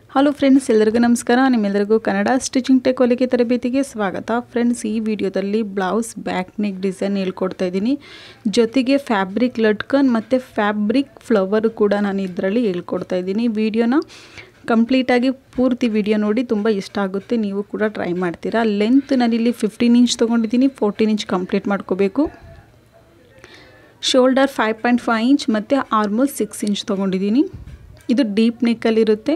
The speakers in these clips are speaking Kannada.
ಹಲೋ ಫ್ರೆಂಡ್ಸ್ ಎಲ್ಲರಿಗೂ ನಮಸ್ಕಾರ ನಿಮ್ಮೆಲ್ಲರಿಗೂ ಕನ್ನಡ ಸ್ಟಿಚಿಂಗ್ ಟೆಕ್ ಹೊಲಿಗೆ ತರಬೇತಿಗೆ ಸ್ವಾಗತ ಫ್ರೆಂಡ್ಸ್ ಈ ವಿಡಿಯೋದಲ್ಲಿ ಬ್ಲೌಸ್ ಬ್ಯಾಕ್ ನೆಕ್ ಡಿಸೈನ್ ಹೇಳ್ಕೊಡ್ತಾ ಇದ್ದೀನಿ ಜೊತೆಗೆ ಫ್ಯಾಬ್ರಿಕ್ ಲಟ್ಕನ್ ಮತ್ತು ಫ್ಯಾಬ್ರಿಕ್ ಫ್ಲವರ್ ಕೂಡ ನಾನು ಇದರಲ್ಲಿ ಹೇಳ್ಕೊಡ್ತಾ ಇದ್ದೀನಿ ವಿಡಿಯೋನ ಕಂಪ್ಲೀಟಾಗಿ ಪೂರ್ತಿ ವಿಡಿಯೋ ನೋಡಿ ತುಂಬ ಇಷ್ಟ ಆಗುತ್ತೆ ನೀವು ಕೂಡ ಟ್ರೈ ಮಾಡ್ತೀರಾ ಲೆಂತ್ ನಾನಿಲ್ಲಿ ಫಿಫ್ಟೀನ್ ಇಂಚ್ ತೊಗೊಂಡಿದ್ದೀನಿ ಫೋರ್ಟೀನ್ ಇಂಚ್ ಕಂಪ್ಲೀಟ್ ಮಾಡ್ಕೋಬೇಕು shoulder five point five inch ಮತ್ತು ಆಲ್ಮೋಸ್ಟ್ ಸಿಕ್ಸ್ ಇಂಚ್ ತೊಗೊಂಡಿದ್ದೀನಿ ಇದು ಡೀಪ್ ನೆಕ್ಕಲ್ಲಿರುತ್ತೆ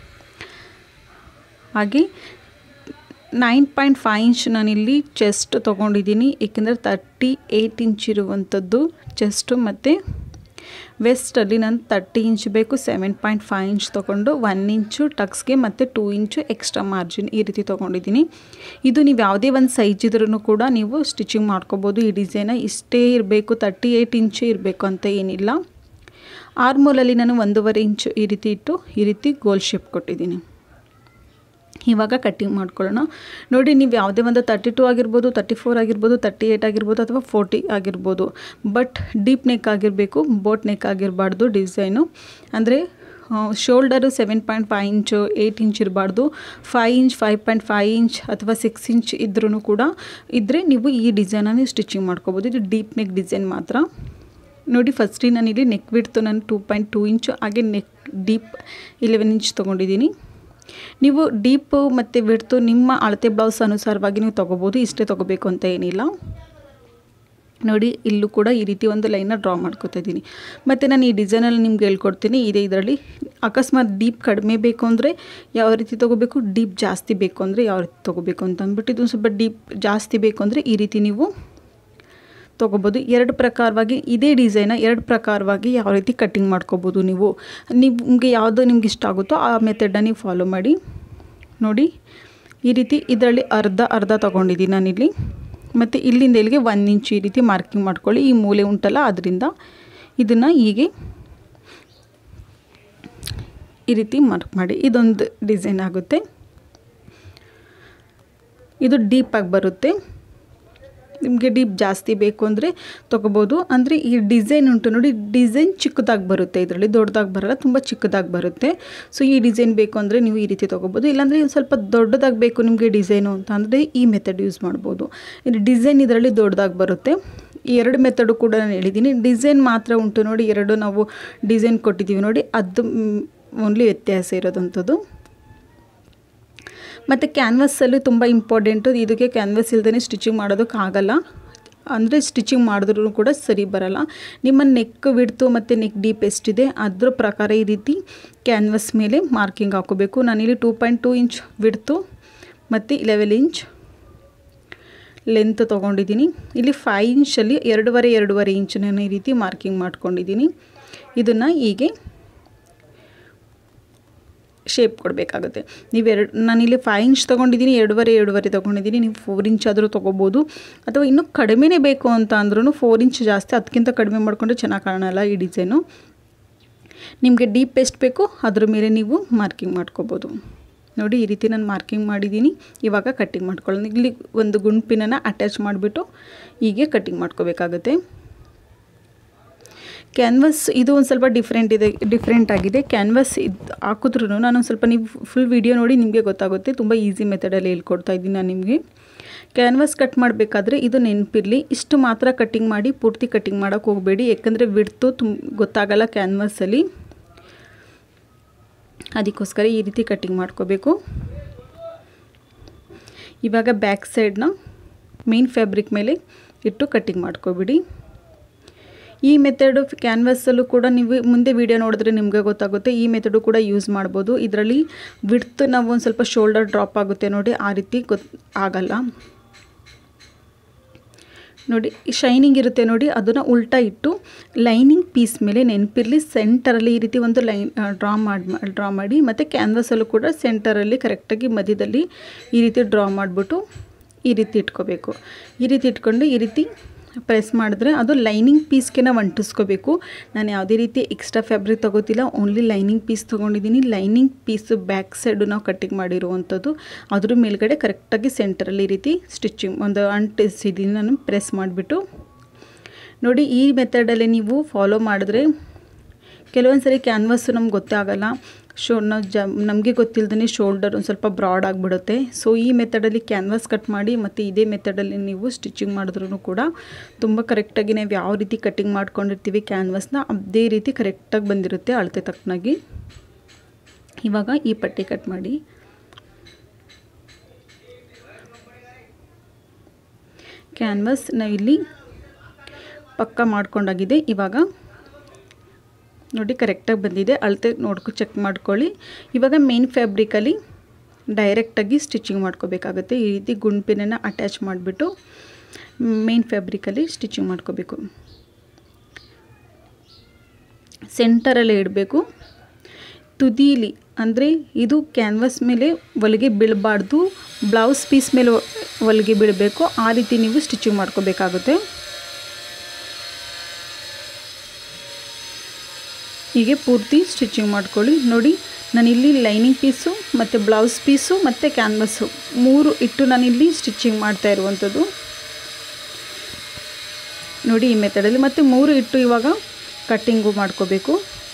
ಹಾಗೆ ನೈನ್ ಪಾಯಿಂಟ್ ಫೈವ್ ಇಂಚ್ ನಾನಿಲ್ಲಿ ಚೆಸ್ಟ್ ತೊಗೊಂಡಿದ್ದೀನಿ ಏಕೆಂದರೆ ತರ್ಟಿ ಏಯ್ಟ್ ಇಂಚ್ ಇರುವಂಥದ್ದು ಚೆಸ್ಟು ಮತ್ತು ವೆಸ್ಟಲ್ಲಿ ನಾನು ತರ್ಟಿ ಇಂಚ್ ಬೇಕು ಸೆವೆನ್ ಪಾಯಿಂಟ್ ಫೈವ್ ಇಂಚ್ ತೊಗೊಂಡು ಒನ್ ಇಂಚು ಟಕ್ಸ್ಗೆ ಮತ್ತು ಟೂ ಇಂಚು ಎಕ್ಸ್ಟ್ರಾ ಮಾರ್ಜಿನ್ ಈ ರೀತಿ ತೊಗೊಂಡಿದ್ದೀನಿ ಇದು ನೀವು ಯಾವುದೇ ಒಂದು ಸೈಜ್ ಇದ್ರೂ ಕೂಡ ನೀವು ಸ್ಟಿಚಿಂಗ್ ಮಾಡ್ಕೋಬೋದು ಈ ಡಿಸೈನ ಇಷ್ಟೇ ಇರಬೇಕು ತರ್ಟಿ ಏಯ್ಟ್ ಇಂಚು ಇರಬೇಕು ಅಂತ ಏನಿಲ್ಲ ಆರ್ಮೋಲಲ್ಲಿ ನಾನು ಒಂದೂವರೆ ಇಂಚು ಈ ರೀತಿ ಇಟ್ಟು ಈ ರೀತಿ ಗೋಲ್ ಶೇಪ್ ಕೊಟ್ಟಿದ್ದೀನಿ ಇವಾಗ ಕಟ್ಟಿಂಗ್ ಮಾಡ್ಕೊಳ್ಳೋಣ ನೋಡಿ ನೀವು ಯಾವುದೇ ಒಂದು ತರ್ಟಿ ಟು ಆಗಿರ್ಬೋದು ತರ್ಟಿ ಫೋರ್ ಆಗಿರ್ಬೋದು ತರ್ಟಿ ಏಯ್ಟ್ ಆಗಿರ್ಬೋದು ಅಥವಾ ಫೋರ್ಟಿ ಆಗಿರ್ಬೋದು ಬಟ್ ಡೀಪ್ ನೆಕ್ ಆಗಿರಬೇಕು ಬೋಟ್ ನೆಕ್ ಆಗಿರಬಾರ್ದು ಡಿಸೈನು ಅಂದರೆ shoulder seven point five inch eight inch ಇರಬಾರ್ದು five inch five point five inch ಅಥವಾ ಸಿಕ್ಸ್ ಇಂಚ್ ಇದ್ರೂ ಕೂಡ ಇದ್ದರೆ ನೀವು ಈ ಡಿಸೈನನ್ನು ಸ್ಟಿಚಿಂಗ್ ಮಾಡ್ಕೋಬೋದು ಇದು ಡೀಪ್ ನೆಕ್ ಡಿಸೈನ್ ಮಾತ್ರ ನೋಡಿ ಫಸ್ಟಿಗೆ ನಾನಿಲ್ಲಿ ನೆಕ್ ಬಿಡ್ತು ನಾನು ಟೂ ಪಾಯಿಂಟ್ ಟೂ ಇಂಚು ಹಾಗೆ ನೆಕ್ ಡೀಪ್ ಇಲೆವೆನ್ ಇಂಚ್ ತೊಗೊಂಡಿದ್ದೀನಿ ನೀವು ಡೀಪು ಮತ್ತು ಬಿಡ್ತು ನಿಮ್ಮ ಅಳತೆ ಬ್ಲೌಸ್ ಅನುಸಾರವಾಗಿ ನೀವು ತೊಗೋಬೋದು ಇಷ್ಟೇ ತೊಗೋಬೇಕು ಅಂತ ಏನಿಲ್ಲ ನೋಡಿ ಇಲ್ಲೂ ಕೂಡ ಈ ರೀತಿ ಒಂದು ಲೈನ ಡ್ರಾ ಮಾಡ್ಕೊತಾ ಇದ್ದೀನಿ ಮತ್ತು ನಾನು ಈ ಡಿಸೈನಲ್ಲಿ ನಿಮ್ಗೆ ಹೇಳ್ಕೊಡ್ತೀನಿ ಇದೇ ಇದರಲ್ಲಿ ಅಕಸ್ಮಾತ್ ಡೀಪ್ ಕಡಿಮೆ ಬೇಕು ಅಂದರೆ ಯಾವ ರೀತಿ ತೊಗೋಬೇಕು ಡೀಪ್ ಜಾಸ್ತಿ ಬೇಕು ಅಂದರೆ ಯಾವ ರೀತಿ ತೊಗೋಬೇಕು ಅಂತ ಅಂದ್ಬಿಟ್ಟು ಇದು ಸ್ವಲ್ಪ ಡೀಪ್ ಜಾಸ್ತಿ ಬೇಕು ಅಂದರೆ ಈ ರೀತಿ ನೀವು ತೊಗೋಬೋದು ಎರಡು ಪ್ರಕಾರವಾಗಿ ಇದೇ ಡಿಸೈನ ಎರಡು ಪ್ರಕಾರವಾಗಿ ಯಾವ ರೀತಿ ಕಟ್ಟಿಂಗ್ ಮಾಡ್ಕೋಬೋದು ನೀವು ನಿಮಗೆ ಯಾವುದು ನಿಮ್ಗೆ ಇಷ್ಟ ಆಗುತ್ತೋ ಆ ಮೆಥಡನ್ನ ನೀವು ಫಾಲೋ ಮಾಡಿ ನೋಡಿ ಈ ರೀತಿ ಇದರಲ್ಲಿ ಅರ್ಧ ಅರ್ಧ ತೊಗೊಂಡಿದ್ದೀನಿ ನಾನಿಲ್ಲಿ ಮತ್ತು ಇಲ್ಲಿಂದ ಇಲ್ಲಿಗೆ ಒಂದು ಇಂಚು ಈ ರೀತಿ ಮಾರ್ಕಿಂಗ್ ಮಾಡ್ಕೊಳ್ಳಿ ಈ ಮೂಲೆ ಉಂಟಲ್ಲ ಅದರಿಂದ ಇದನ್ನು ಹೀಗೆ ಈ ರೀತಿ ಮಾರ್ಕ್ ಮಾಡಿ ಇದೊಂದು ಡಿಸೈನ್ ಆಗುತ್ತೆ ಇದು ಡೀಪಾಗಿ ಬರುತ್ತೆ ನಿಮಗೆ ಡೀಪ್ ಜಾಸ್ತಿ ಬೇಕು ಅಂದರೆ ತೊಗೋಬೋದು ಅಂದರೆ ಈ ಡಿಸೈನ್ ಉಂಟು ನೋಡಿ ಡಿಸೈನ್ ಚಿಕ್ಕದಾಗಿ ಬರುತ್ತೆ ಇದರಲ್ಲಿ ದೊಡ್ಡದಾಗಿ ಬರಲ್ಲ ತುಂಬ ಚಿಕ್ಕದಾಗಿ ಬರುತ್ತೆ ಸೊ ಈ ಡಿಸೈನ್ ಬೇಕು ಅಂದರೆ ನೀವು ಈ ರೀತಿ ತೊಗೋಬೋದು ಇಲ್ಲಾಂದರೆ ಸ್ವಲ್ಪ ದೊಡ್ಡದಾಗಿ ಬೇಕು ನಿಮಗೆ ಡಿಸೈನು ಅಂತ ಅಂದರೆ ಈ ಮೆಥಡ್ ಯೂಸ್ ಮಾಡ್ಬೋದು ಇದು ಡಿಸೈನ್ ಇದರಲ್ಲಿ ದೊಡ್ಡದಾಗಿ ಬರುತ್ತೆ ಈ ಎರಡು ಮೆಥಡು ಕೂಡ ನಾನು ಹೇಳಿದ್ದೀನಿ ಡಿಸೈನ್ ಮಾತ್ರ ಉಂಟು ನೋಡಿ ಎರಡು ನಾವು ಡಿಸೈನ್ ಕೊಟ್ಟಿದ್ದೀವಿ ನೋಡಿ ಅದು ಓನ್ಲಿ ವ್ಯತ್ಯಾಸ ಇರೋದಂಥದ್ದು ಮತ್ತು ಕ್ಯಾನ್ವಸ್ಸಲ್ಲಿ ತುಂಬ ಇಂಪಾರ್ಟೆಂಟು ಇದಕ್ಕೆ ಕ್ಯಾನ್ವಸ್ ಇಲ್ದೇ ಸ್ಟಿಚಿಂಗ್ ಮಾಡೋದಕ್ಕಾಗಲ್ಲ ಅಂದರೆ ಸ್ಟಿಚಿಂಗ್ ಮಾಡಿದ್ರೂ ಕೂಡ ಸರಿ ಬರಲ್ಲ ನಿಮ್ಮ ನೆಕ್ ಬಿಡ್ತು ಮತ್ತು ನೆಕ್ ಡೀಪ್ ಎಷ್ಟಿದೆ ಅದ್ರ ಪ್ರಕಾರ ಈ ರೀತಿ ಕ್ಯಾನ್ವಸ್ ಮೇಲೆ ಮಾರ್ಕಿಂಗ್ ಹಾಕೋಬೇಕು ನಾನಿಲ್ಲಿ ಟೂ ಪಾಯಿಂಟ್ ಟೂ ಇಂಚ್ ಬಿಡ್ತು ಮತ್ತು ಇಲೆವೆನ್ ಇಂಚ್ ಲೆಂತ್ ತೊಗೊಂಡಿದ್ದೀನಿ ಇಲ್ಲಿ ಫೈ ಇಂಚಲ್ಲಿ ಎರಡೂವರೆ ಎರಡೂವರೆ ಇಂಚ್ ನಾನು ಈ ರೀತಿ ಮಾರ್ಕಿಂಗ್ ಮಾಡ್ಕೊಂಡಿದ್ದೀನಿ ಇದನ್ನು ಹೀಗೆ ಶೇಪ್ ಕೊಡಬೇಕಾಗುತ್ತೆ ನೀವು ಎರಡು ನಾನಿಲ್ಲಿ ಫೈವ್ ಇಂಚ್ ತೊಗೊಂಡಿದ್ದೀನಿ ಎರಡೂವರೆ ಎರಡೂವರೆ ತೊಗೊಂಡಿದ್ದೀನಿ ನೀವು ಫೋರ್ ಇಂಚ್ ಆದರೂ ತೊಗೋಬೋದು ಅಥವಾ ಇನ್ನೂ ಕಡಿಮೆನೇ ಬೇಕು ಅಂತ ಅಂದ್ರೂ ಫೋರ್ ಇಂಚ್ ಜಾಸ್ತಿ ಅದಕ್ಕಿಂತ ಕಡಿಮೆ ಮಾಡಿಕೊಂಡ್ರೆ ಚೆನ್ನಾಗಿ ಕಾಣಲ್ಲ ಈ ಡಿಸೈನು ನಿಮಗೆ ಡೀಪ್ ಎಷ್ಟು ಬೇಕು ಅದ್ರ ಮೇಲೆ ನೀವು ಮಾರ್ಕಿಂಗ್ ಮಾಡ್ಕೋಬೋದು ನೋಡಿ ಈ ರೀತಿ ನಾನು ಮಾರ್ಕಿಂಗ್ ಮಾಡಿದ್ದೀನಿ ಇವಾಗ ಕಟ್ಟಿಂಗ್ ಮಾಡ್ಕೊಳ್ಳೋಣ ಇಲ್ಲಿ ಒಂದು ಗುಂಪಿನನ್ನು ಅಟ್ಯಾಚ್ ಮಾಡಿಬಿಟ್ಟು ಹೀಗೆ ಕಟ್ಟಿಂಗ್ ಮಾಡ್ಕೋಬೇಕಾಗುತ್ತೆ ಕ್ಯಾನ್ವಸ್ ಇದು ಒಂದು ಸ್ವಲ್ಪ ಡಿಫ್ರೆಂಟ್ ಇದೆ ಡಿಫ್ರೆಂಟ್ ಆಗಿದೆ ಕ್ಯಾನ್ವಸ್ ಇದು ಹಾಕಿದ್ರೂ ನಾನು ಸ್ವಲ್ಪ ನೀವು ಫುಲ್ ವಿಡಿಯೋ ನೋಡಿ ನಿಮಗೆ ಗೊತ್ತಾಗುತ್ತೆ ತುಂಬ ಈಸಿ ಮೆಥಡಲ್ಲಿ ಹೇಳ್ಕೊಡ್ತಾ ಇದ್ದೀನಿ ನಾನು ನಿಮಗೆ ಕ್ಯಾನ್ವಸ್ ಕಟ್ ಮಾಡಬೇಕಾದ್ರೆ ಇದು ನೆನಪಿರಲಿ ಇಷ್ಟು ಮಾತ್ರ ಕಟ್ಟಿಂಗ್ ಮಾಡಿ ಪೂರ್ತಿ ಕಟ್ಟಿಂಗ್ ಮಾಡೋಕ್ಕೆ ಹೋಗಬೇಡಿ ಯಾಕಂದರೆ ಬಿಡ್ತು ತುಂಬ ಗೊತ್ತಾಗಲ್ಲ ಕ್ಯಾನ್ವಸಲ್ಲಿ ಅದಕ್ಕೋಸ್ಕರ ಈ ರೀತಿ ಕಟ್ಟಿಂಗ್ ಮಾಡ್ಕೋಬೇಕು ಇವಾಗ ಬ್ಯಾಕ್ ಸೈಡ್ನ ಮೇನ್ ಫ್ಯಾಬ್ರಿಕ್ ಮೇಲೆ ಇಟ್ಟು ಕಟ್ಟಿಂಗ್ ಮಾಡ್ಕೊಬಿಡಿ ಈ ಮೆಥಡು ಕ್ಯಾನ್ವಸಲ್ಲೂ ಕೂಡ ನೀವು ಮುಂದೆ ವೀಡಿಯೋ ನೋಡಿದ್ರೆ ನಿಮಗೆ ಗೊತ್ತಾಗುತ್ತೆ ಈ ಮೆಥಡು ಕೂಡ ಯೂಸ್ ಮಾಡ್ಬೋದು ಇದರಲ್ಲಿ ವಿಡ್ತ್ ನಾವು ಒಂದು ಸ್ವಲ್ಪ ಶೋಲ್ಡರ್ ಡ್ರಾಪ್ ಆಗುತ್ತೆ ನೋಡಿ ಆ ರೀತಿ ಗೊತ್ತು ಆಗಲ್ಲ ನೋಡಿ ಶೈನಿಂಗ್ ಇರುತ್ತೆ ನೋಡಿ ಅದನ್ನು ಉಲ್ಟಾ ಇಟ್ಟು ಲೈನಿಂಗ್ ಪೀಸ್ ಮೇಲೆ ನೆನಪಿರಲಿ ಸೆಂಟರಲ್ಲಿ ಈ ರೀತಿ ಒಂದು ಲೈನ್ ಡ್ರಾ ಮಾಡಿ ಡ್ರಾ ಮಾಡಿ ಮತ್ತು ಕ್ಯಾನ್ವಸಲ್ಲೂ ಕೂಡ ಸೆಂಟರಲ್ಲಿ ಕರೆಕ್ಟಾಗಿ ಮಧ್ಯದಲ್ಲಿ ಈ ರೀತಿ ಡ್ರಾ ಮಾಡಿಬಿಟ್ಟು ಈ ರೀತಿ ಇಟ್ಕೋಬೇಕು ಈ ರೀತಿ ಇಟ್ಕೊಂಡು ಈ ರೀತಿ ಪ್ರೆಸ್ ಮಾಡಿದ್ರೆ ಅದು ಲೈನಿಂಗ್ ಪೀಸ್ಗೆ ನಾವು ಅಂಟಿಸ್ಕೋಬೇಕು ನಾನು ಯಾವುದೇ ರೀತಿ ಎಕ್ಸ್ಟ್ರಾ ಫ್ಯಾಬ್ರಿಕ್ ತೊಗೋತಿಲ್ಲ ಓನ್ಲಿ ಲೈನಿಂಗ್ ಪೀಸ್ ತೊಗೊಂಡಿದ್ದೀನಿ ಲೈನಿಂಗ್ ಪೀಸು ಬ್ಯಾಕ್ ಸೈಡು ನಾವು ಕಟ್ಟಿಂಗ್ ಮಾಡಿರುವಂಥದ್ದು ಅದ್ರ ಮೇಲ್ಗಡೆ ಕರೆಕ್ಟಾಗಿ ಸೆಂಟರಲ್ಲಿ ಈ ರೀತಿ ಸ್ಟಿಚಿಂಗ್ ಒಂದು ಅಂಟಿಸಿದ್ದೀನಿ ನಾನು ಪ್ರೆಸ್ ಮಾಡಿಬಿಟ್ಟು ನೋಡಿ ಈ ಮೆಥಡಲ್ಲಿ ನೀವು ಫಾಲೋ ಮಾಡಿದ್ರೆ ಕೆಲವೊಂದು ಸರಿ ಕ್ಯಾನ್ವಸ್ಸು ನಮ್ಗೆ ಗೊತ್ತೇ ಆಗಲ್ಲ ಶೋ ನಾವು ಜ ನಮಗೆ ಗೊತ್ತಿಲ್ಲದೇ ಶೋಲ್ಡರ್ ಒಂದು ಸ್ವಲ್ಪ ಬ್ರಾಡ್ ಆಗಿಬಿಡುತ್ತೆ ಸೊ ಈ ಮೆಥಡಲ್ಲಿ ಕ್ಯಾನ್ವಾಸ್ ಕಟ್ ಮಾಡಿ ಮತ್ತು ಇದೇ ಮೆಥಡಲ್ಲಿ ನೀವು ಸ್ಟಿಚಿಂಗ್ ಮಾಡಿದ್ರೂ ಕೂಡ ತುಂಬ ಕರೆಕ್ಟಾಗಿ ನಾವು ಯಾವ ರೀತಿ ಕಟ್ಟಿಂಗ್ ಮಾಡ್ಕೊಂಡಿರ್ತೀವಿ ಕ್ಯಾನ್ವಾಸ್ನ ಅದೇ ರೀತಿ ಕರೆಕ್ಟಾಗಿ ಬಂದಿರುತ್ತೆ ಅಳತೆ ತಕ್ಕನಾಗಿ ಇವಾಗ ಈ ಪಟ್ಟಿ ಕಟ್ ಮಾಡಿ ಕ್ಯಾನ್ವಾಸ್ ನಾವಿಲ್ಲಿ ಪಕ್ಕ ಮಾಡ್ಕೊಂಡಾಗಿದೆ ಇವಾಗ ನೋಡಿ ಕರೆಕ್ಟಾಗಿ ಬಂದಿದೆ ಅಳತೆ ನೋಡ್ಕೊ ಚೆಕ್ ಮಾಡ್ಕೊಳ್ಳಿ ಇವಾಗ ಮೇನ್ ಫ್ಯಾಬ್ರಿಕಲ್ಲಿ ಡೈರೆಕ್ಟಾಗಿ ಸ್ಟಿಚಿಂಗ್ ಮಾಡ್ಕೋಬೇಕಾಗುತ್ತೆ ಈ ರೀತಿ ಗುಂಡ್ಪಿನನ್ನು ಅಟ್ಯಾಚ್ ಮಾಡಿಬಿಟ್ಟು ಮೇನ್ ಫ್ಯಾಬ್ರಿಕಲ್ಲಿ ಸ್ಟಿಚಿಂಗ್ ಮಾಡ್ಕೋಬೇಕು ಸೆಂಟರಲ್ಲೇ ಇಡಬೇಕು ತುದೀಲಿ ಅಂದರೆ ಇದು ಕ್ಯಾನ್ವಾಸ್ ಮೇಲೆ ಹೊಲಿಗೆ ಬೀಳಬಾರ್ದು ಬ್ಲೌಸ್ ಪೀಸ್ ಮೇಲೆ ಹೊಲಿಗೆ ಬೀಳಬೇಕು ಆ ರೀತಿ ನೀವು ಸ್ಟಿಚಿಂಗ್ ಮಾಡ್ಕೋಬೇಕಾಗುತ್ತೆ ಹೀಗೆ ಪೂರ್ತಿ ಸ್ಟಿಚಿಂಗ್ ಮಾಡ್ಕೊಳ್ಳಿ ನೋಡಿ ನಾನಿಲ್ಲಿ ಲೈನಿಂಗ್ ಪೀಸು ಮತ್ತು ಬ್ಲೌಸ್ ಪೀಸು ಮತ್ತು ಕ್ಯಾನ್ವಸ್ಸು ಮೂರು ಇಟ್ಟು ನಾನಿಲ್ಲಿ ಸ್ಟಿಚಿಂಗ್ ಮಾಡ್ತಾ ಇರುವಂಥದ್ದು ನೋಡಿ ಈ ಮೆಥಡಲ್ಲಿ ಮತ್ತು ಮೂರು ಇಟ್ಟು ಇವಾಗ ಕಟ್ಟಿಂಗು ಮಾಡ್ಕೋಬೇಕು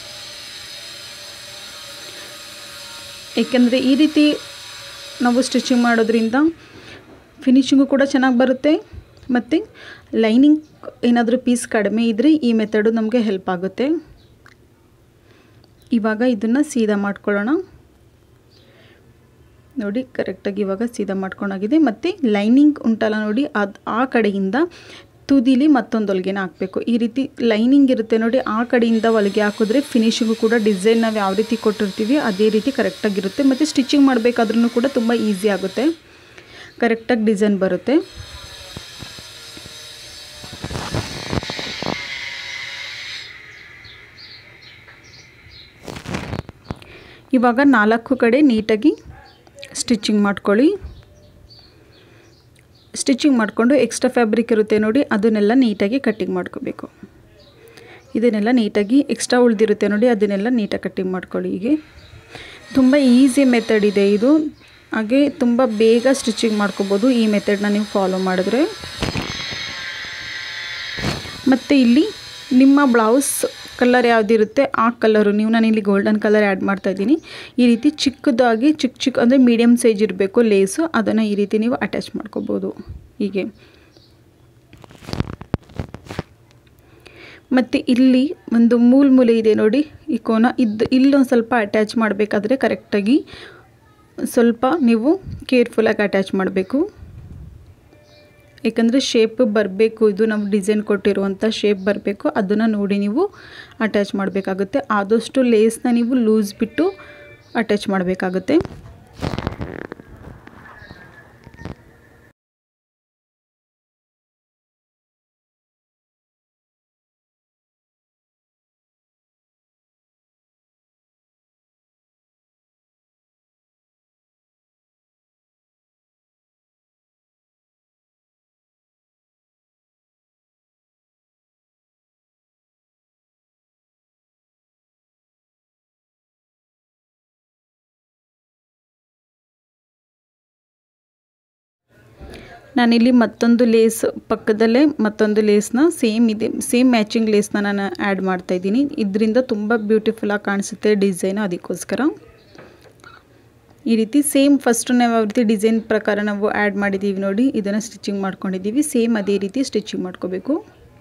ಏಕೆಂದರೆ ಈ ರೀತಿ ನಾವು ಸ್ಟಿಚಿಂಗ್ ಮಾಡೋದ್ರಿಂದ ಫಿನಿಶಿಂಗು ಕೂಡ ಚೆನ್ನಾಗಿ ಬರುತ್ತೆ ಮತ್ತು ಲೈನಿಂಗ್ ಏನಾದರೂ ಪೀಸ್ ಕಡಿಮೆ ಇದ್ದರೆ ಈ ಮೆಥಡು ನಮಗೆ ಹೆಲ್ಪ್ ಆಗುತ್ತೆ ಇವಾಗ ಇದನ್ನು ಸೀದಾ ಮಾಡ್ಕೊಳ್ಳೋಣ ನೋಡಿ ಕರೆಕ್ಟಾಗಿ ಇವಾಗ ಸೀದಾ ಮಾಡ್ಕೊಂಡಾಗಿದೆ ಮತ್ತು ಲೈನಿಂಗ್ ಉಂಟಲ್ಲ ನೋಡಿ ಅದು ಆ ಕಡೆಯಿಂದ ತುದಿಲಿ ಮತ್ತೊಂದು ಹೊಲಿಗೆನ ಹಾಕಬೇಕು ಈ ರೀತಿ ಲೈನಿಂಗ್ ಇರುತ್ತೆ ನೋಡಿ ಆ ಕಡೆಯಿಂದ ಹೊಲಿಗೆ ಹಾಕಿದ್ರೆ ಫಿನಿಶಿಂಗು ಕೂಡ ಡಿಸೈನ್ ನಾವು ಯಾವ ರೀತಿ ಕೊಟ್ಟಿರ್ತೀವಿ ಅದೇ ರೀತಿ ಕರೆಕ್ಟಾಗಿರುತ್ತೆ ಮತ್ತು ಸ್ಟಿಚಿಂಗ್ ಮಾಡಬೇಕಾದ್ರೂ ಕೂಡ ತುಂಬ ಈಸಿ ಆಗುತ್ತೆ ಕರೆಕ್ಟಾಗಿ ಡಿಸೈನ್ ಬರುತ್ತೆ ಇವಾಗ ನಾಲ್ಕು ಕಡೆ ನೀಟಾಗಿ ಸ್ಟಿಚಿಂಗ್ ಮಾಡ್ಕೊಳ್ಳಿ ಸ್ಟಿಚಿಂಗ್ ಮಾಡಿಕೊಂಡು ಎಕ್ಸ್ಟ್ರಾ ಫ್ಯಾಬ್ರಿಕ್ ಇರುತ್ತೆ ನೋಡಿ ಅದನ್ನೆಲ್ಲ ನೀಟಾಗಿ ಕಟ್ಟಿಂಗ್ ಮಾಡ್ಕೋಬೇಕು ಇದನ್ನೆಲ್ಲ ನೀಟಾಗಿ ಎಕ್ಸ್ಟ್ರಾ ಉಳಿದಿರುತ್ತೆ ನೋಡಿ ಅದನ್ನೆಲ್ಲ ನೀಟಾಗಿ ಕಟ್ಟಿಂಗ್ ಮಾಡ್ಕೊಳ್ಳಿ ಹೀಗೆ ತುಂಬ ಈಸಿ ಮೆಥಡ್ ಇದೆ ಇದು ಹಾಗೆ ತುಂಬ ಬೇಗ ಸ್ಟಿಚಿಂಗ್ ಮಾಡ್ಕೋಬೋದು ಈ ಮೆಥಡ್ನ ನೀವು ಫಾಲೋ ಮಾಡಿದ್ರೆ ಮತ್ತು ಇಲ್ಲಿ ನಿಮ್ಮ ಬ್ಲೌಸ್ ಕಲರ್ ಯಾವುದಿರುತ್ತೆ ಆ ಕಲರು ನೀವು ನಾನಿಲ್ಲಿ ಗೋಲ್ಡನ್ ಕಲರ್ ಆ್ಯಡ್ ಮಾಡ್ತಾ ಇದ್ದೀನಿ ಈ ರೀತಿ ಚಿಕ್ಕದಾಗಿ ಚಿಕ್ಕ ಚಿಕ್ಕ ಅಂದರೆ ಮೀಡಿಯಮ್ ಸೈಜ್ ಇರಬೇಕು ಲೇಸು ಅದನ್ನು ಈ ರೀತಿ ನೀವು ಅಟ್ಯಾಚ್ ಮಾಡ್ಕೋಬೋದು ಹೀಗೆ ಮತ್ತು ಇಲ್ಲಿ ಒಂದು ಮೂಲ ಮೂಲೆ ಇದೆ ನೋಡಿ ಈ ಕೋನ ಇದು ಇಲ್ಲೊಂದು ಸ್ವಲ್ಪ ಅಟ್ಯಾಚ್ ಮಾಡಬೇಕಾದ್ರೆ ಕರೆಕ್ಟಾಗಿ ಸ್ವಲ್ಪ ನೀವು ಕೇರ್ಫುಲ್ಲಾಗಿ ಅಟ್ಯಾಚ್ ಮಾಡಬೇಕು ಏಕೆಂದರೆ ಶೇಪ್ ಬರಬೇಕು ಇದು ನಾವು ಡಿಸೈನ್ ಕೊಟ್ಟಿರುವಂಥ ಶೇಪ್ ಬರಬೇಕು ಅದನ್ನು ನೋಡಿ ನೀವು ಅಟ್ಯಾಚ್ ಮಾಡಬೇಕಾಗುತ್ತೆ ಆದಷ್ಟು ಲೇಸ್ನ ನೀವು ಲೂಸ್ ಬಿಟ್ಟು ಅಟ್ಯಾಚ್ ಮಾಡಬೇಕಾಗುತ್ತೆ ನಾನಿಲ್ಲಿ ಮತ್ತೊಂದು ಲೇಸ್ ಪಕ್ಕದಲ್ಲೇ ಮತ್ತೊಂದು ಲೇಸ್ನ ಸೇಮ್ ಇದೆ ಸೇಮ್ ಮ್ಯಾಚಿಂಗ್ ಲೇಸ್ನ ನಾನು ಆ್ಯಡ್ ಮಾಡ್ತಾಯಿದ್ದೀನಿ ಇದರಿಂದ ತುಂಬ ಬ್ಯೂಟಿಫುಲ್ಲಾಗಿ ಕಾಣಿಸುತ್ತೆ ಡಿಸೈನು ಅದಕ್ಕೋಸ್ಕರ ಈ ರೀತಿ ಸೇಮ್ ಫಸ್ಟ್ ನಾವು ಯಾವ ರೀತಿ ಡಿಸೈನ್ ಪ್ರಕಾರ ನಾವು ಆ್ಯಡ್ ಮಾಡಿದ್ದೀವಿ ನೋಡಿ ಇದನ್ನು ಸ್ಟಿಚಿಂಗ್ ಮಾಡ್ಕೊಂಡಿದ್ದೀವಿ ಸೇಮ್ ಅದೇ ರೀತಿ ಸ್ಟಿಚಿಂಗ್ ಮಾಡ್ಕೋಬೇಕು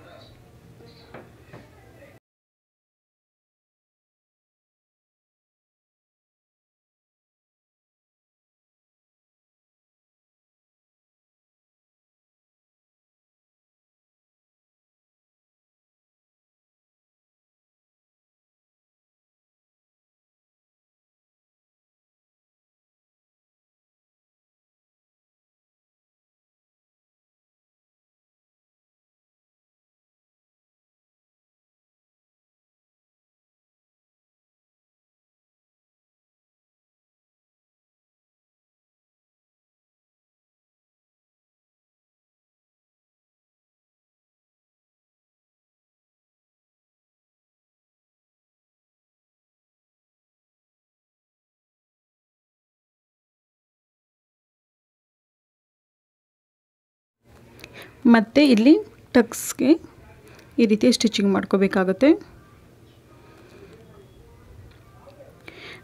ಮತ್ತು ಇಲ್ಲಿ ಟಕ್ಸ್ಗೆ ಈ ರೀತಿ ಸ್ಟಿಚಿಂಗ್ ಮಾಡ್ಕೋಬೇಕಾಗುತ್ತೆ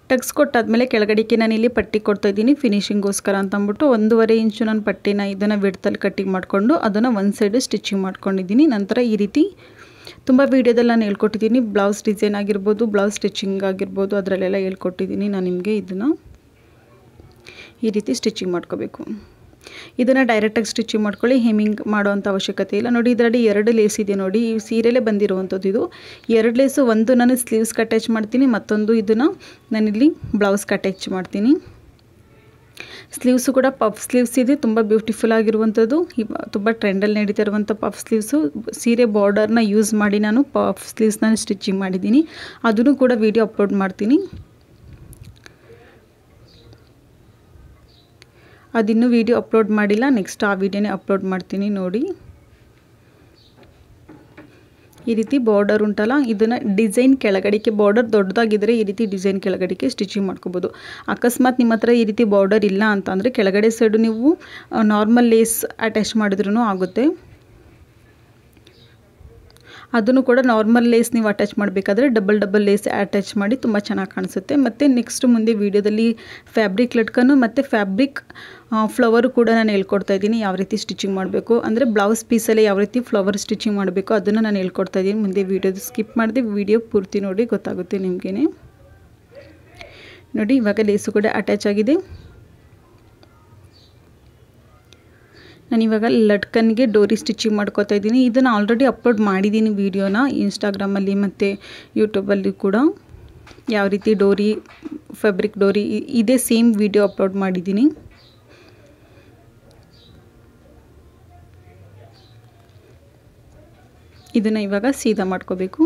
ಟಕ್ಸ್ ಕೊಟ್ಟಾದಮೇಲೆ ಕೆಳಗಡೆಗೆ ನಾನು ಇಲ್ಲಿ ಪಟ್ಟಿ ಕೊಡ್ತಾ ಇದ್ದೀನಿ ಫಿನಿಶಿಂಗೋಸ್ಕರ ಅಂತ ಅಂದ್ಬಿಟ್ಟು ಒಂದೂವರೆ ಇಂಚು ನಾನು ಪಟ್ಟಿನ ಇದನ್ನು ವಿಡ್ತಲ್ಲಿ ಕಟ್ಟಿಂಗ್ ಮಾಡಿಕೊಂಡು ಅದನ್ನು ಒಂದು ಸೈಡು ಸ್ಟಿಚಿಂಗ್ ಮಾಡ್ಕೊಂಡಿದ್ದೀನಿ ನಂತರ ಈ ರೀತಿ ತುಂಬ ವೀಡಿಯೋದಲ್ಲಿ ನಾನು ಹೇಳ್ಕೊಟ್ಟಿದ್ದೀನಿ ಬ್ಲೌಸ್ ಡಿಸೈನ್ ಆಗಿರ್ಬೋದು ಬ್ಲೌಸ್ ಸ್ಟಿಚಿಂಗ್ ಆಗಿರ್ಬೋದು ಅದರಲ್ಲೆಲ್ಲ ಹೇಳ್ಕೊಟ್ಟಿದ್ದೀನಿ ನಾನು ನಿಮಗೆ ಇದನ್ನು ಈ ರೀತಿ ಸ್ಟಿಚಿಂಗ್ ಮಾಡ್ಕೋಬೇಕು ಇದನ್ನು ಡೈರೆಕ್ಟಾಗಿ ಸ್ಟಿಚಿಂಗ್ ಮಾಡ್ಕೊಳ್ಳಿ ಹೆಮ್ಮಿಂಗ್ ಮಾಡೋವಂಥ ಅವಶ್ಯಕತೆ ಇಲ್ಲ ನೋಡಿ ಇದರಲ್ಲಿ ಎರಡು ಲೇಸ್ ಇದೆ ನೋಡಿ ಈ ಸೀರೆಲೇ ಬಂದಿರುವಂಥದ್ದು ಇದು ಎರಡು ಲೇಸು ಒಂದು ನಾನು ಸ್ಲೀವ್ಸ್ಗೆ ಅಟ್ಯಾಚ್ ಮಾಡ್ತೀನಿ ಮತ್ತೊಂದು ಇದನ್ನು ನಾನಿಲ್ಲಿ ಬ್ಲೌಸ್ಗೆ ಅಟ್ಯಾಚ್ ಮಾಡ್ತೀನಿ ಸ್ಲೀವ್ಸು ಕೂಡ ಪಫ್ ಸ್ಲೀವ್ಸ್ ಇದೆ ತುಂಬ ಬ್ಯೂಟಿಫುಲ್ ಆಗಿರುವಂಥದ್ದು ಇವ ತುಂಬ ಟ್ರೆಂಡಲ್ಲಿ ನಡೀತಾ ಇರುವಂಥ ಪಫ್ ಸ್ಲೀವ್ಸು ಸೀರೆ ಬಾರ್ಡರ್ನ ಯೂಸ್ ಮಾಡಿ ನಾನು ಪಫ್ ಸ್ಲೀವ್ಸ್ನ ಸ್ಟಿಚಿಂಗ್ ಮಾಡಿದ್ದೀನಿ ಅದನ್ನು ಕೂಡ ವಿಡಿಯೋ ಅಪ್ಲೋಡ್ ಮಾಡ್ತೀನಿ ಅದಿನ್ನೂ ವಿಡಿಯೋ ಅಪ್ಲೋಡ್ ಮಾಡಿಲ್ಲ ನೆಕ್ಸ್ಟ್ ಆ ವಿಡಿಯೋನೇ ಅಪ್ಲೋಡ್ ಮಾಡ್ತೀನಿ ನೋಡಿ ಈ ರೀತಿ ಬಾರ್ಡರ್ ಉಂಟಲ್ಲ ಇದನ್ನು ಡಿಸೈನ್ ಕೆಳಗಡೆಗೆ ಬಾರ್ಡರ್ ದೊಡ್ಡದಾಗಿದ್ದರೆ ಈ ರೀತಿ ಡಿಸೈನ್ ಕೆಳಗಡೆಗೆ ಸ್ಟಿಚಿಂಗ್ ಮಾಡ್ಕೋಬೋದು ಅಕಸ್ಮಾತ್ ನಿಮ್ಮ ಹತ್ರ ಈ ರೀತಿ ಬಾರ್ಡರ್ ಇಲ್ಲ ಅಂತ ಅಂದರೆ ಕೆಳಗಡೆ ಸೈಡು ನೀವು ನಾರ್ಮಲ್ ಲೇಸ್ ಅಟ್ಯಾಚ್ ಮಾಡಿದ್ರೂ ಆಗುತ್ತೆ ಅದನ್ನು ಕೂಡ ನಾರ್ಮಲ್ ಲೇಸ್ ನೀವು ಅಟ್ಯಾಚ್ ಮಾಡಬೇಕಾದ್ರೆ ಡಬಲ್ ಡಬಲ್ ಲೇಸ್ ಅಟ್ಯಾಚ್ ಮಾಡಿ ತುಂಬ ಚೆನ್ನಾಗಿ ಕಾಣಿಸುತ್ತೆ ಮತ್ತು ನೆಕ್ಸ್ಟ್ ಮುಂದೆ ವೀಡಿಯೋದಲ್ಲಿ ಫ್ಯಾಬ್ರಿಕ್ ಲಟ್ಕನ್ನು ಮತ್ತು ಫ್ಯಾಬ್ರಿಕ್ ಫ್ಲವರು ಕೂಡ ನಾನು ಹೇಳ್ಕೊಡ್ತಾ ಇದ್ದೀನಿ ಯಾವ ರೀತಿ ಸ್ಟಿಚಿಂಗ್ ಮಾಡಬೇಕು ಅಂದರೆ ಬ್ಲೌಸ್ ಪೀಸಲ್ಲೇ ಯಾವ ರೀತಿ ಫ್ಲವರ್ ಸ್ಟಿಚಿಂಗ್ ಮಾಡಬೇಕು ಅದನ್ನು ನಾನು ಹೇಳ್ಕೊಡ್ತಾ ಇದ್ದೀನಿ ಮುಂದೆ ವೀಡಿಯೋದು ಸ್ಕಿಪ್ ಮಾಡಿದೆ ವೀಡಿಯೋ ಪೂರ್ತಿ ನೋಡಿ ಗೊತ್ತಾಗುತ್ತೆ ನಿಮಗೇ ನೋಡಿ ಇವಾಗ ಲೇಸು ಕೂಡ ಅಟ್ಯಾಚ್ ಆಗಿದೆ ನಾನಿವಾಗ ಲಟ್ಕನ್ಗೆ ಡೋರಿ ಸ್ಟಿಚಿಂಗ್ ಮಾಡ್ಕೋತಾ ಇದ್ದೀನಿ ಇದನ್ನು ಆಲ್ರೆಡಿ ಅಪ್ಲೋಡ್ ಮಾಡಿದ್ದೀನಿ ವೀಡಿಯೋನ ಇನ್ಸ್ಟಾಗ್ರಾಮಲ್ಲಿ ಮತ್ತು ಯೂಟ್ಯೂಬಲ್ಲಿ ಕೂಡ ಯಾವ ರೀತಿ ಡೋರಿ ಫ್ಯಾಬ್ರಿಕ್ ಡೋರಿ ಇದೇ ಸೇಮ್ ವಿಡಿಯೋ ಅಪ್ಲೋಡ್ ಮಾಡಿದ್ದೀನಿ ಇದನ್ನು ಇವಾಗ ಸೀದಾ ಮಾಡ್ಕೋಬೇಕು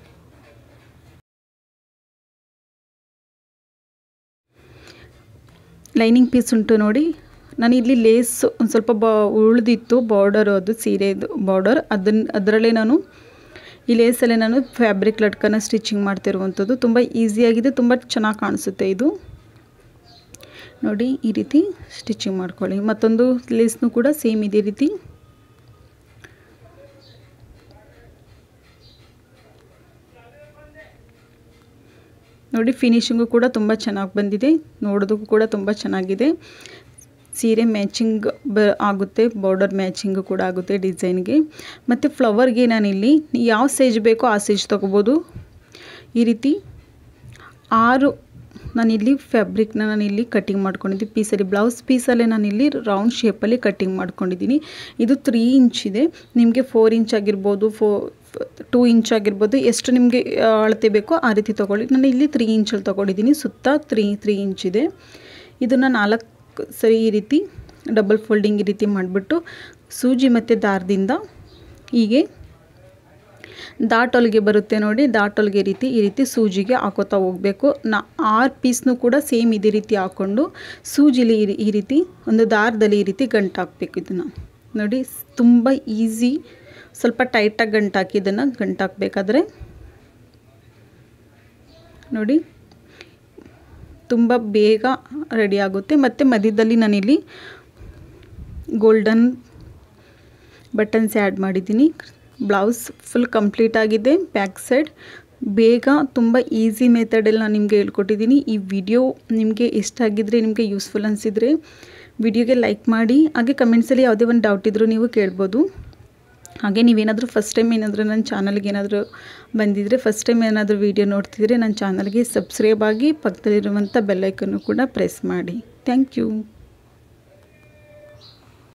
ಲೈನಿಂಗ್ ಪೀಸ್ ಉಂಟು ನೋಡಿ ನಾನು ಇಲ್ಲಿ ಲೇಸ್ ಒಂದು ಸ್ವಲ್ಪ ಬ ಉಳಿದಿತ್ತು ಬಾರ್ಡರ್ ಅದು ಸೀರೆದು ಬಾರ್ಡರ್ ಅದನ್ನು ಅದರಲ್ಲೇ ನಾನು ಈ ಲೇಸಲ್ಲೇ ನಾನು ಫ್ಯಾಬ್ರಿಕ್ ಲಟ್ಕನ ಸ್ಟಿಚಿಂಗ್ ಮಾಡ್ತಿರುವಂಥದ್ದು ತುಂಬ ಈಸಿಯಾಗಿದೆ ತುಂಬ ಚೆನ್ನಾಗಿ ಕಾಣಿಸುತ್ತೆ ಇದು ನೋಡಿ ಈ ರೀತಿ ಸ್ಟಿಚಿಂಗ್ ಮಾಡ್ಕೊಳ್ಳಿ ಮತ್ತೊಂದು ಲೇಸ್ನು ಕೂಡ ಸೇಮ್ ಇದೇ ರೀತಿ ನೋಡಿ ಫಿನಿಶಿಂಗು ಕೂಡ ತುಂಬ ಚೆನ್ನಾಗಿ ಬಂದಿದೆ ನೋಡೋದಕ್ಕೂ ಕೂಡ ತುಂಬ ಚೆನ್ನಾಗಿದೆ ಸೀರೆ ಮ್ಯಾಚಿಂಗ್ ಬ ಆಗುತ್ತೆ ಬಾರ್ಡರ್ ಮ್ಯಾಚಿಂಗು ಕೂಡ ಆಗುತ್ತೆ ಡಿಸೈನ್ಗೆ ಮತ್ತು ಫ್ಲವರ್ಗೆ ನಾನಿಲ್ಲಿ ಯಾವ ಸೈಜ್ ಬೇಕೋ ಆ ಸೈಜ್ ತೊಗೋಬೋದು ಈ ರೀತಿ ಆರು ನಾನಿಲ್ಲಿ ಫ್ಯಾಬ್ರಿಕ್ನ ನಾನಿಲ್ಲಿ ಕಟ್ಟಿಂಗ್ ಮಾಡ್ಕೊಂಡಿದ್ದೀನಿ ಪೀಸಲ್ಲಿ ಬ್ಲೌಸ್ ಪೀಸಲ್ಲೇ ನಾನಿಲ್ಲಿ ರೌಂಡ್ ಶೇಪಲ್ಲಿ ಕಟ್ಟಿಂಗ್ ಮಾಡ್ಕೊಂಡಿದ್ದೀನಿ ಇದು ತ್ರೀ ಇಂಚ್ ಇದೆ ನಿಮಗೆ ಫೋರ್ ಇಂಚ್ ಆಗಿರ್ಬೋದು ಫೋ ಟೂ ಇಂಚ್ ಆಗಿರ್ಬೋದು ಎಷ್ಟು ನಿಮಗೆ ಅಳತೆ ಬೇಕೋ ಆ ರೀತಿ ತೊಗೊಳ್ಳಿ ನಾನು ಇಲ್ಲಿ ತ್ರೀ ಇಂಚಲ್ಲಿ ತೊಗೊಂಡಿದ್ದೀನಿ ಸುತ್ತ ತ್ರೀ ತ್ರೀ ಇಂಚ್ ಇದೆ ಇದನ್ನು ನಾಲ್ಕು ಸರಿ ಈ ರೀತಿ ಡಬಲ್ ಫೋಲ್ಡಿಂಗ್ ಈ ರೀತಿ ಮಾಡಿಬಿಟ್ಟು ಸೂಜಿ ಮತ್ತು ದಾರದಿಂದ ಹೀಗೆ ದಾಟೊಲ್ಗೆ ಬರುತ್ತೆ ನೋಡಿ ದಾಟೊಲ್ಗೆ ರೀತಿ ಈ ರೀತಿ ಸೂಜಿಗೆ ಹಾಕೋತಾ ಹೋಗಬೇಕು ನಾ ಆರು ಪೀಸ್ನೂ ಕೂಡ ಸೇಮ್ ಇದೇ ರೀತಿ ಹಾಕ್ಕೊಂಡು ಸೂಜಿಲಿ ಈ ಈ ರೀತಿ ಒಂದು ದಾರದಲ್ಲಿ ಈ ರೀತಿ ಗಂಟು ಹಾಕಬೇಕು ಇದನ್ನು ನೋಡಿ ತುಂಬ ಈಸಿ ಸ್ವಲ್ಪ ಟೈಟಾಗಿ ಗಂಟು ಹಾಕಿ ಇದನ್ನು ಗಂಟು ಹಾಕಬೇಕಾದ್ರೆ ನೋಡಿ ತುಂಬ ಬೇಗ ರೆಡಿ ಆಗುತ್ತೆ ಮತ್ತು ಮಧ್ಯದಲ್ಲಿ ನಾನಿಲ್ಲಿ ಗೋಲ್ಡನ್ ಬಟನ್ಸ್ ಆ್ಯಡ್ ಮಾಡಿದ್ದೀನಿ ಬ್ಲೌಸ್ ಫುಲ್ ಕಂಪ್ಲೀಟ್ ಆಗಿದೆ ಬ್ಯಾಕ್ ಸೈಡ್ ಬೇಗ ತುಂಬ ಈಸಿ ಮೆಥಡಲ್ಲಿ ನಾನು ನಿಮಗೆ ಹೇಳ್ಕೊಟ್ಟಿದ್ದೀನಿ ಈ ವಿಡಿಯೋ ನಿಮಗೆ ಇಷ್ಟ ಆಗಿದ್ದರೆ ನಿಮಗೆ ಯೂಸ್ಫುಲ್ ಅನಿಸಿದರೆ ವಿಡಿಯೋಗೆ ಲೈಕ್ ಮಾಡಿ ಹಾಗೆ ಕಮೆಂಟ್ಸಲ್ಲಿ ಯಾವುದೇ ಒಂದು ಡೌಟ್ ಇದ್ದರೂ ನೀವು ಕೇಳ್ಬೋದು ಹಾಗೆ ನೀವೇನಾದರೂ ಫಸ್ಟ್ ಟೈಮ್ ಏನಾದರೂ ನನ್ನ ಚಾನಲ್ಗೆ ಏನಾದರೂ ಬಂದಿದ್ದರೆ ಫಸ್ಟ್ ಟೈಮ್ ಏನಾದರೂ ವೀಡಿಯೋ ನೋಡ್ತಿದ್ರೆ ನನ್ನ ಚಾನಲ್ಗೆ ಸಬ್ಸ್ಕ್ರೈಬ್ ಆಗಿ ಪಕ್ಕದಲ್ಲಿರುವಂಥ ಬೆಲ್ಲೈಕನ್ನು ಕೂಡ ಪ್ರೆಸ್ ಮಾಡಿ ಥ್ಯಾಂಕ್ ಯು